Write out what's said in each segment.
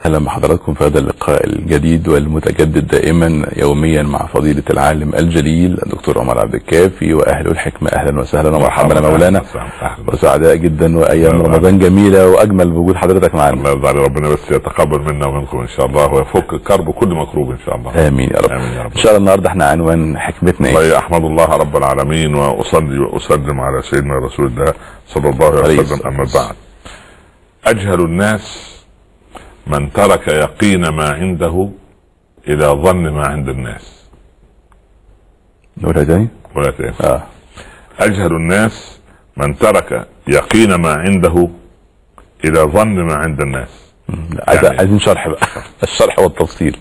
اهلا بحضراتكم في هذا اللقاء الجديد والمتجدد دائما يوميا مع فضيله العالم الجليل الدكتور عمر عبد الكافي واهل الحكمه اهلا وسهلا ومرحبا مولانا وسعداء جدا وايام رمضان جميله واجمل بوجود حضرتك معنا الله يرضى علي ربنا بس يتقبل منا ومنكم ان شاء الله ويفك كرب كل مكروب ان شاء الله امين يا رب امين يا رب ان شاء الله النهارده احنا عنوان حكمتنا ايه والله احمد الله رب العالمين واصلي واسلم على سيدنا رسول الله صلى الله عليه عليه الصلاة وسلم اما بعد اجهل الناس من ترك يقين ما عنده الى ظن ما عند الناس نقولها تاني ولا تاني اه اجهل الناس من ترك يقين ما عنده الى ظن ما عند الناس عايز- يعني- عايزين شرح بقى الشرح والتفصيل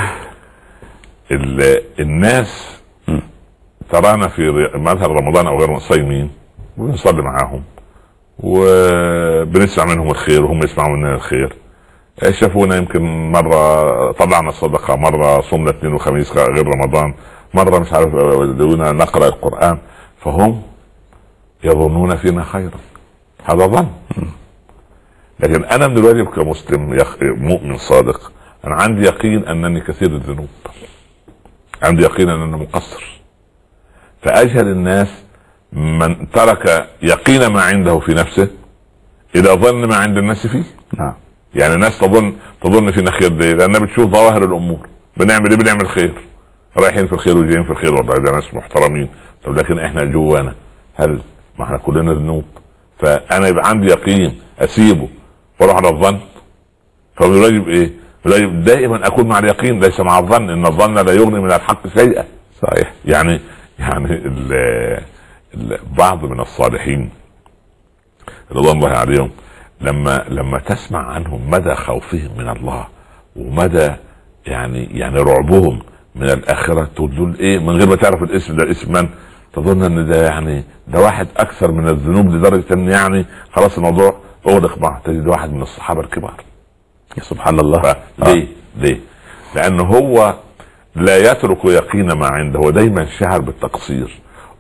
ال- الناس ترانا في ر- مثلا رمضان او غير صايمين وبنصلي معاهم وبنسمع منهم الخير وهم يسمعوا مننا الخير شافونا يمكن مرة طلعنا الصدقة مرة صمنا اثنين وخميس غير رمضان مرة مش عارف ودونا نقرأ القرآن فهم يظنون فينا خيرا هذا ظن لكن انا من الواجب كمسلم يخ... مؤمن صادق انا عندي يقين انني كثير الذنوب عندي يقين ان انا مقصر فاجهل الناس من ترك يقين ما عنده في نفسه الى ظن ما عند الناس فيه نعم يعني الناس تظن تظن فينا خير ليه؟ لانها بتشوف ظواهر الامور بنعمل ايه؟ بنعمل خير رايحين في الخير وجايين في الخير والله ده ناس محترمين طب لكن احنا جوانا هل ما احنا كلنا ذنوب فانا يبقى عندي يقين اسيبه واروح على الظن فمن الواجب ايه؟ من الواجب دائما اكون مع اليقين ليس مع الظن ان الظن لا يغني من الحق شيئا صحيح يعني يعني ال ال بعض من الصالحين رضوان الله عليهم لما لما تسمع عنهم مدى خوفهم من الله ومدى يعني يعني رعبهم من الاخره تقول دول ايه من غير ما تعرف الاسم ده اسم من تظن ان ده يعني ده واحد اكثر من الذنوب لدرجه ان يعني خلاص الموضوع اغلق معه تجد واحد من الصحابه الكبار يا سبحان الله ليه؟ ليه؟ لأنه هو لا يترك يقين ما عنده هو دايما شعر بالتقصير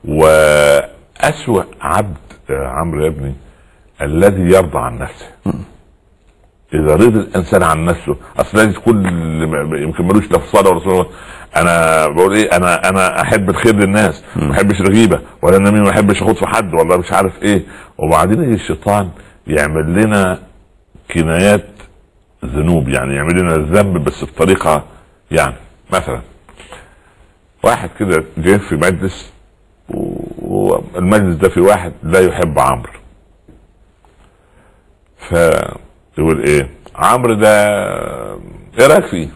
وأسوأ عبد آه، عمرو يا ابني الذي يرضى عن نفسه إذا رضي الإنسان عن نفسه أصل لازم كل يمكن ملوش لا في الصلاة ولا صلاة أنا بقول إيه أنا أنا أحب الخير للناس ما أحبش الغيبة ولا النميمة ما أحبش أخوض في حد ولا مش عارف إيه وبعدين يجي الشيطان يعمل لنا كنايات ذنوب يعني يعمل لنا الذنب بس بطريقه يعني مثلا واحد كده جه في مجلس و- والمجلس ده في واحد لا يحب عمرو فيقول ايه عمرو ده ايه رايك فيه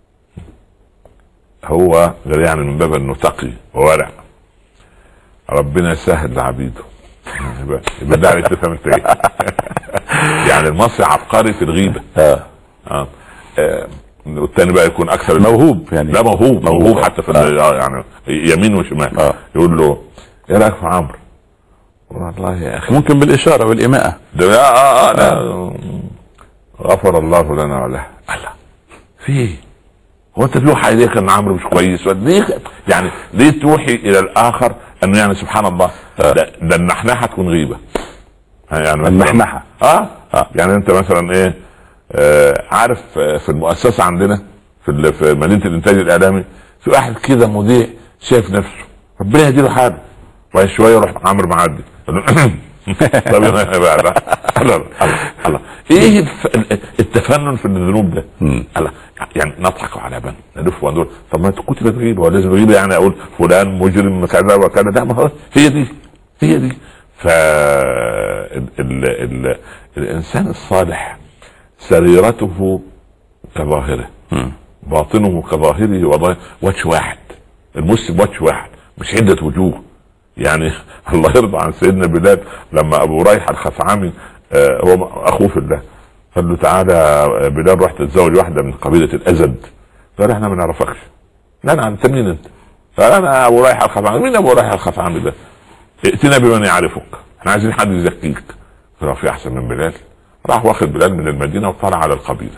هو غير يعني من باب انه تقي وورع ربنا يسهل لعبيده يبقى يبقى ده عليك تفهم انت ايه يعني المصري عبقري في الغيبه اه اه آه، والتاني بقى يكون اكثر موهوب يعني لا موهوب موهوب موهوب. حتى في ال- آه. يعني يمين وشمال آه. يقول له ايه رايك في عمرو؟ والله يا اخي ممكن بالاشاره والايماءه ده اه اه, آه لا. غفر الله لنا وله الله في ايه؟ هو انت توحي اليك ان عمرو مش كويس ولا ليه يعني ليه توحي الى الاخر انه يعني سبحان الله ده, ده النحنحه تكون غيبه يعني مثلاً- النحنحة. اه اه يعني انت مثلا ايه آه عارف آه، في المؤسسه عندنا في ال- في مدينه الانتاج الاعلامي في واحد كده مذيع شايف نفسه ربنا يهدي له حاله وبعد شويه يروح عمرو معدي طب يا بقى لا الله الله الله ايه الف- التفنن في الذنوب ده؟ الله يعني نضحك على بن نلف وندور طب ما انت كتبت غيبه ولازم غيبه يعني اقول فلان مجرم كذا وكذا لا ما هو هي دي هي دي ف ال... ال... ال... الانسان الصالح سريرته كظاهره باطنه كظاهره وظاهره وجه واحد المسلم وجه واحد مش عده وجوه يعني الله يرضى عن سيدنا بلال لما ابو ريح الخفعمي آه، هو اخوه في الله قال له تعالى يا بلال رحت تتزوج واحده من قبيله الازد قال احنا ما نعرفكش لا انا انت مين انت؟ قال انا ابو ريح الخفعمي مين ابو ريح الخفعمي ده؟ ائتنا بمن يعرفك احنا عايزين حد يزكيك قال في احسن من بلال راح واخد بلال من المدينه وطلع على القبيله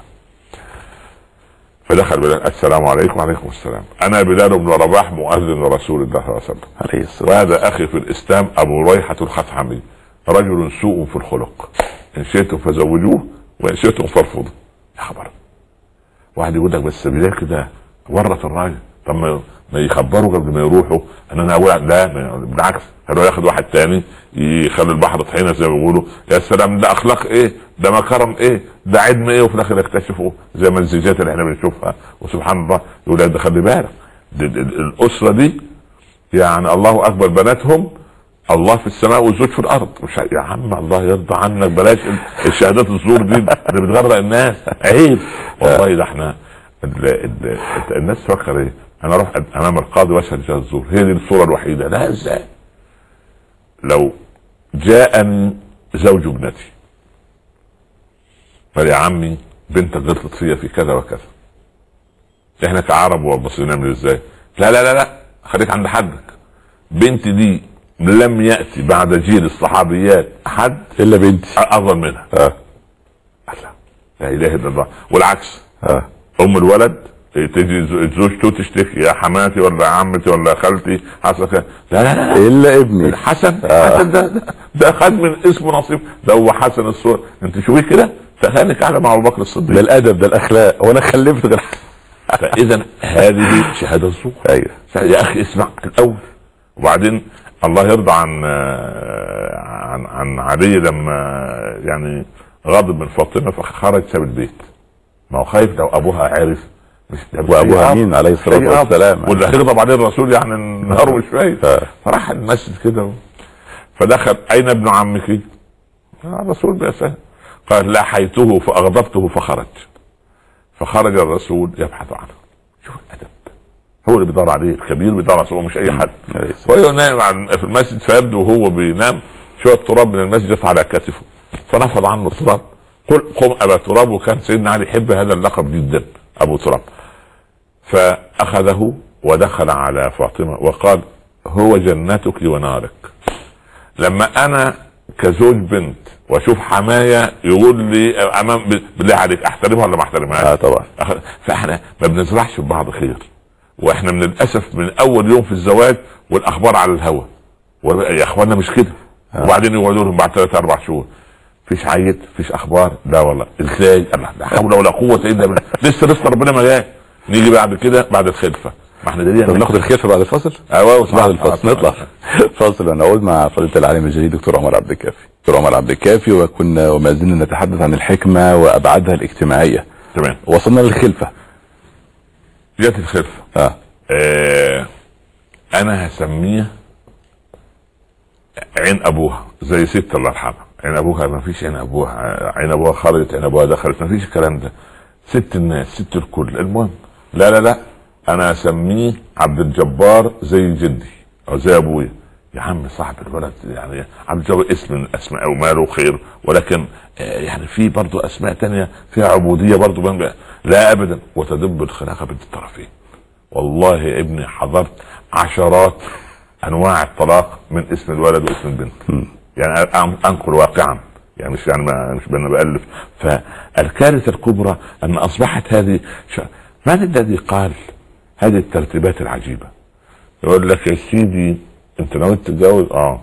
فدخل بلال السلام عليكم وعليكم السلام انا بلال بن رباح مؤذن رسول الله صلى الله عليه وسلم عليه الصلاه وهذا اخي في الاسلام ابو ريحه الخثعمي رجل سوء في الخلق ان شئتم فزوجوه وان شئتم فارفضوا يا خبر واحد يقول لك بس بدايه كده ورط الراجل طب ما ما يخبروا قبل ما يروحوا ان انا اقول لا ما- بالعكس هيروح ياخد واحد تاني يخلي البحر طحينه زي ما بيقولوا يا سلام ده اخلاق ايه ده مكرم ايه ده علم ايه وفي الاخر يكتشفوا زي ما الزيجات اللي احنا بنشوفها وسبحان الله يقول لك ده خلي بالك دي- دي- دي- الاسره دي يعني الله اكبر بناتهم الله في السماء والزوج في الارض مش ع- يا عم الله يرضى عنك بلاش ال- الشهادات الزور دي اللي بتغرق الناس عيب والله ده احنا ال ال الناس تفكر ايه انا اروح امام القاضي واشهد شهاده الزور هي دي الصوره الوحيده لا ازاي لو جاءني زوج ابنتي قال يا عمي بنتك غلطت فيا في كذا وكذا احنا كعرب والمصريين نعمل ازاي لا لا لا لا خليك عند حدك بنتي دي لم ياتي بعد جيل الصحابيات حد الا بنتي افضل منها اه لا لا اله الا الله والعكس اه ام الولد تجي زو- زوجته تشتكي يا حماتي ولا عمتي ولا خالتي حصل كذا لا لا لا, لا. الا ابني حسن حسن ده, ده ده خد من اسمه نصيب ده هو حسن الصور انت شوفيه كده تخانك على مع ابو بكر ده الصديق الادب ده الاخلاق وانا خلفت غير فاذا هذه شهاده الزور ايوه يا اخي اسمع الاول وبعدين الله يرضى عن آه، عن عن علي لما يعني غضب من فاطمه فخرج ساب البيت ما هو خايف لو ابوها عرف مش ده مش وابوها هيقف. مين عليه الصلاه هيقف. والسلام واللي هيغضب عليه الرسول يعني النهار وشويه آه. فراح المسجد كده فدخل اين ابن عمك؟ الرسول بيسأل قال لاحيته فاغضبته فخرج فخرج الرسول يبحث عنه شوف الادب هو اللي بيدور عليه الكبير بيدور على مش اي حد عليه الصلاة وهو نايم عن- في المسجد فيبدو وهو بينام شويه تراب من المسجد يقع على كتفه فنفض عنه التراب قل قم ابا تراب وكان سيدنا علي يحب هذا اللقب جدا ابو تراب فاخذه ودخل على فاطمه وقال هو جنتك ونارك لما انا كزوج بنت واشوف حمايه يقول لي امام بالله عليك احترمها ولا ما احترمهاش؟ اه طبعا أخ- فاحنا ما بنزرعش في بعض خير واحنا من الاسف من اول يوم في الزواج والاخبار على الهوا و- يا اخوانا مش كده وبعدين يقعدوا لهم بعد ثلاث اربع شهور فيش عيد فيش اخبار لا والله ازاي الله لا حول ولا قوه الا بالله لسه لسه ربنا ما جاي نيجي بعد كده بعد الخلفه ما احنا دليل طب ناخد الخلفه بعد الفصل ايوه بعد الفصل نطلع فاصل ونعود مع فضيله العالم الجليل دكتور عمر عبد الكافي دكتور عمر عبد الكافي وكنا وما زلنا نتحدث عن الحكمه وابعادها الاجتماعيه تمام وصلنا للخلفه جت الخلفه اه آه انا هسميه عين ابوها زي ست الله يرحمها عين ابوها ما فيش عين ابوها عين ابوها خرجت عين ابوها دخلت ما فيش الكلام ده ست الناس ست الكل المهم لا لا لا انا اسميه عبد الجبار زي جدي او زي ابويا يا عم صاحب الولد يعني عبد الجبار اسم من الاسماء وماله خير ولكن آه، يعني في برضه اسماء تانية فيها عبوديه برضه بين- لا ابدا وتدب الخلافه بين الطرفين والله يا ابني حضرت عشرات انواع الطلاق من اسم الولد واسم البنت يعني أن- انقل واقعا يعني مش يعني ما مش انا بالف فالكارثه الكبرى ان اصبحت هذه ش... من الذي قال هذه الترتيبات العجيبه يقول لك يا سيدي انت نويت تتجوز اه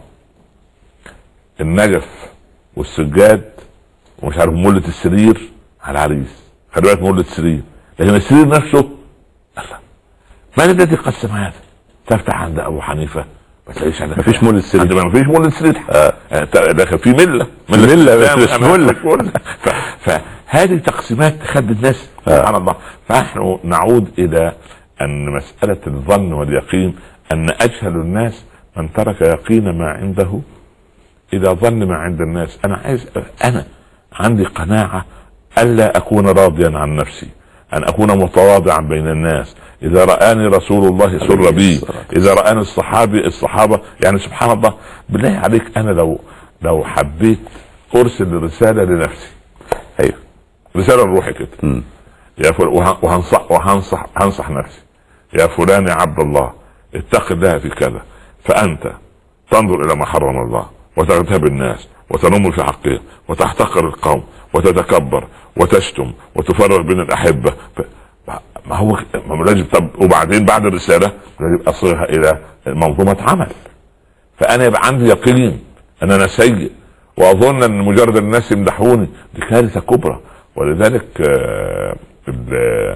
النجف والسجاد ومش عارف مولة السرير على العريس خلي بالك مولة السرير لكن السرير نفسه الله من الذي قسم هذا؟ تفتح عند ابو حنيفه ما تلاقيش عندك مفيش مولة سرير. عند- ما فيش مولة سرير آه. آه، لكن في مله ملة، بس الإسلام، مش أنا ملة. مش ملة. ف- فهذه تقسيمات تخد الناس سبحان الله فنحن نعود الى ان مساله الظن واليقين ان اجهل الناس من ترك يقين ما عنده اذا ظن ما عند الناس انا عايز انا عندي قناعه الا اكون راضيا عن نفسي ان اكون متواضعا بين الناس اذا رآني رسول الله سر بي اذا رآني الصحابي الصحابه يعني سبحان الله بالله عليك انا لو لو حبيت ارسل رساله لنفسي ايوه رساله لروحي كده مم. يا فل... وه- وهنصح وهنصح هنصح نفسي يا فلان يا عبد الله اتق الله في كذا فانت تنظر الى ما حرم الله وتغتاب الناس وتنم في حقهم وتحتقر القوم وتتكبر وتشتم وتفرق بين الاحبه ف... ما- ما هو ما هو لازم طب وبعدين بعد الرساله لازم اصيغها الى منظومه عمل فانا يبقى عندي يقين ان انا سيء واظن ان مجرد الناس يمدحوني دي كارثه كبرى ولذلك آه، ال-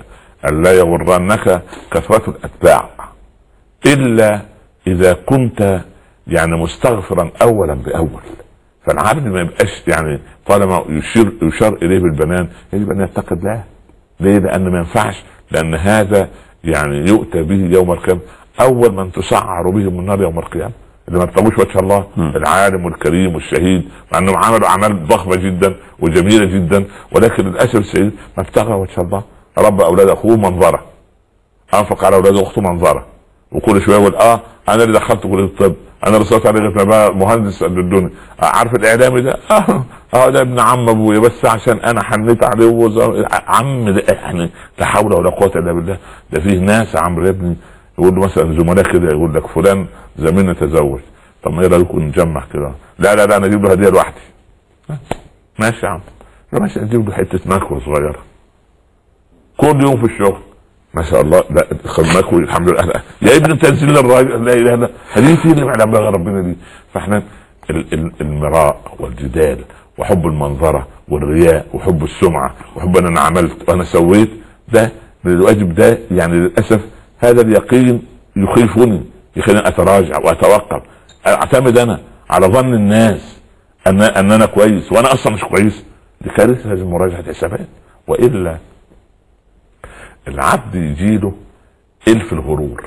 ان لا يغرنك كثره الاتباع الا اذا كنت يعني مستغفرا اولا باول فالعبد ما يبقاش يعني طالما يشير يشار اليه بالبنان يجب ان يتقي الله ليه؟ لان ما ينفعش لان هذا يعني يؤتى به يوم القيامه اول من تسعر به من النار يوم القيامه اللي ما ابتغوش وجه الله م. العالم والكريم والشهيد مع انهم عملوا اعمال ضخمه جدا وجميله جدا ولكن للاسف الشديد ما ابتغى وجه الله رب اولاد اخوه منظره انفق على اولاد اخته منظره وكل شويه يقول اه انا اللي دخلت كليه الطب انا اللي صرت عليه لغايه ما بقى مهندس قد الدنيا آه عارف الاعلامي ده اه اه ده ابن عم ابويا بس عشان انا حنيت عليه وزر... عم ده يعني لا حول ولا قوه الا بالله ده فيه ناس يا عمرو يا ابني يقول له مثلا زملاء كده يقول لك فلان زميلنا تزوج طب ما ايه رايكم نجمع كده لا لا لا انا اجيب له هديه لوحدي ماشي يا عم لا ماشي اجيب له حته ماكو صغيره كل يوم في الشغل ما شاء الله لا خد ماكو الحمد لله لا. يا ابني تنزل الراجل لا اله الا هذه في اللي معلم بقى ربنا دي فاحنا ال- ال- المراء والجدال وحب المنظره والرياء وحب السمعه وحب ان انا عملت وانا سويت ده الواجب ده يعني للاسف هذا اليقين يخيفني يخليني اتراجع واتوقف اعتمد انا على ظن الناس ان ان انا كويس وانا اصلا مش كويس دي كارثه لازم مراجعه حسابات والا العبد يجيله الف الغرور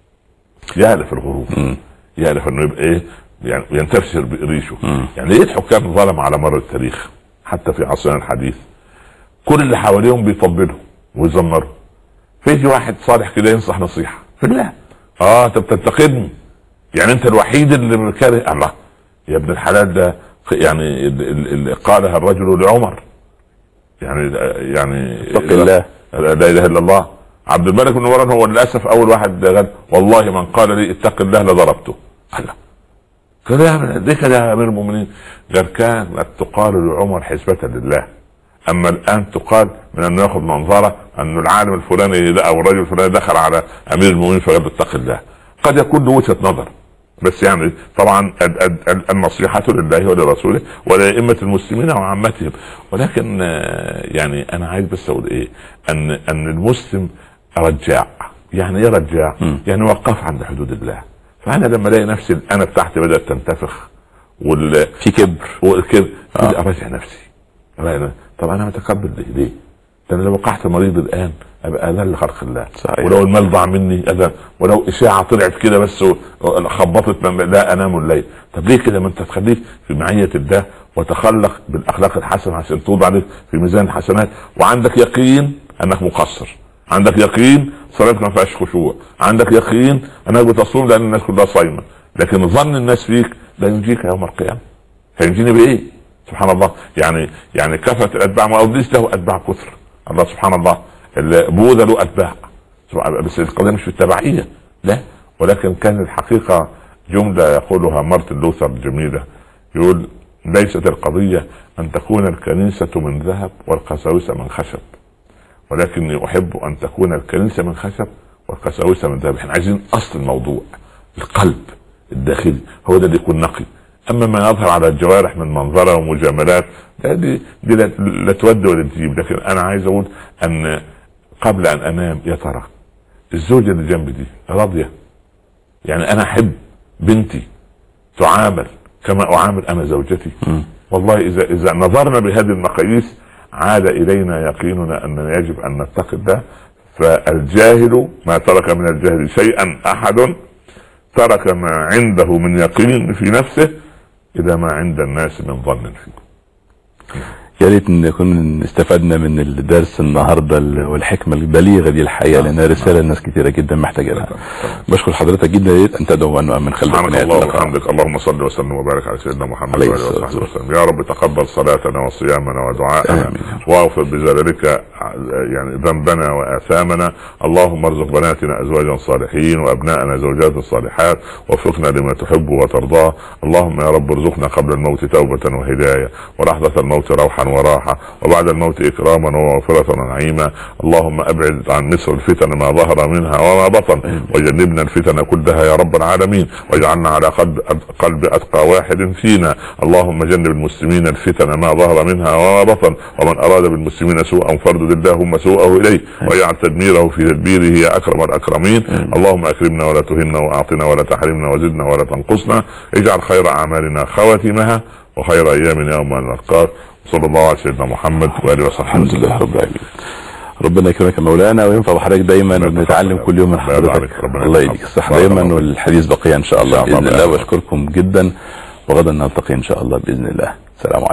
يالف الغرور مم. يالف انه يبقى ايه يعني ينتفسر بريشه مم. يعني ليه الحكام ظلم على مر التاريخ حتى في عصرنا الحديث كل اللي حواليهم بيطبلوا ويزمروا فيجي واحد صالح كده ينصح نصيحه في الله اه انت بتنتقدني يعني انت الوحيد اللي كاره الله يا ابن الحلال ده يعني ال- ال- اللي قالها الرجل لعمر يعني يعني اتق الله. لا اله الا الله عبد الملك بن مروان هو للاسف اول واحد قال والله من قال لي اتق الله لضربته الله قال يا ليه كده يا امير المؤمنين؟ قال كانت تقال لعمر حسبة لله اما الان تقال من انه ياخذ منظره انه العالم الفلاني ده او الرجل الفلاني دخل على امير المؤمنين فقال اتق الله قد يكون له وجهه نظر بس يعني طبعا ال- ال- ال- النصيحة لله ولرسوله ولأئمة المسلمين وعامتهم ولكن آه، يعني أنا عايز بس أقول إيه أن أن المسلم رجاع يعني إيه رجاع؟ مم. يعني وقف عند حدود الله فأنا لما ألاقي نفسي الأنا بتاعتي بدأت تنتفخ وال في كبر وكده آه. كده اراجع نفسي أراجع- طب انا متقبل ليه؟ ليه؟ ده انا لو وقعت مريض الان ابقى اذل خلق الله صحيح. ولو المال ضاع مني اذى ولو اشاعه طلعت كده بس و- خبطت من- لا انام الليل طب ليه كده ما انت تخليك في معيه الله وتخلق بالاخلاق الحسنه عشان توضع عليك في ميزان الحسنات وعندك يقين انك مقصر عندك يقين صلاتك ما فيهاش خشوع عندك يقين انك بتصوم لان الناس كلها صايمه لكن ظن الناس فيك لا ينجيك يوم القيامه هينجيني بايه؟ سبحان الله يعني يعني كثره الاتباع ما ابليس له اتباع كثر الله سبحان الله ال- بوذا له اتباع سبحان- بس القضيه مش في التبعيه لا ولكن كان الحقيقه جمله يقولها مارتن لوثر جميله يقول ليست القضيه ان تكون الكنيسه من ذهب والقساوسه من خشب ولكني احب ان تكون الكنيسه من خشب والقساوسه من ذهب احنا عايزين اصل الموضوع القلب الداخلي هو ده اللي يكون نقي اما ما يظهر على الجوارح من منظره ومجاملات ده دي, دي لا, لا تود ولا تجيب لكن انا عايز اقول ان قبل ان انام يا ترى الزوجه اللي جنبي دي راضيه يعني انا احب بنتي تعامل كما اعامل انا زوجتي مم. والله اذا اذا نظرنا بهذه المقاييس عاد الينا يقيننا اننا يجب ان نتقي الله فالجاهل ما ترك من الجهل شيئا احد ترك ما عنده من يقين في نفسه الى ما عند الناس من ظن فيه يا ريت نكون استفدنا من الدرس النهارده ال- والحكمه البليغه دي الحقيقه لانها رساله لناس كثيره جدا محتاجه لها بشكر حضرتك جدا يا ريت ان تدعو ان من خلفك سبحانك نهاية اللهم اللقاء. وبحمدك اللهم صل وسلم وبارك على سيدنا محمد عليه واله الصلاة وصحبه وسلم يا رب تقبل صلاتنا وصيامنا ودعاءنا آمين. واغفر بجلالك يعني ذنبنا واثامنا اللهم ارزق بناتنا ازواجا صالحين وابنائنا زوجات صالحات وفقنا لما تحب وترضاه اللهم يا رب ارزقنا قبل الموت توبه وهدايه ولحظه الموت روحه رفعه وراحه وبعد الموت اكراما ومغفره ونعيما اللهم ابعد عن مصر الفتن ما ظهر منها وما بطن وجنبنا الفتن كلها يا رب العالمين واجعلنا على قلب قلب اتقى واحد فينا اللهم جنب المسلمين الفتن ما ظهر منها وما بطن ومن اراد بالمسلمين سوءا فاردد اللهم سوءه اليه واجعل تدميره في تدبيره يا اكرم الاكرمين اللهم اكرمنا ولا تهنا واعطنا ولا تحرمنا وزدنا ولا تنقصنا اجعل خير اعمالنا خواتمها وخير ايامنا يوم نلقاك صلى الله على سيدنا محمد واله وصحبه الحمد لله رب العالمين ربنا يكرمك يا مولانا وينفع بحضرتك دايما الله ونتعلم يحفظك. كل يوم من الله يرضى حضرتك عليك. ربنا الله يحفظك. يديك الصحه بارك دايما الله. والحديث بقيه ان شاء الله إن شاء الله باذن الله بالله. واشكركم جدا وغدا نلتقي ان شاء الله باذن الله السلام عليكم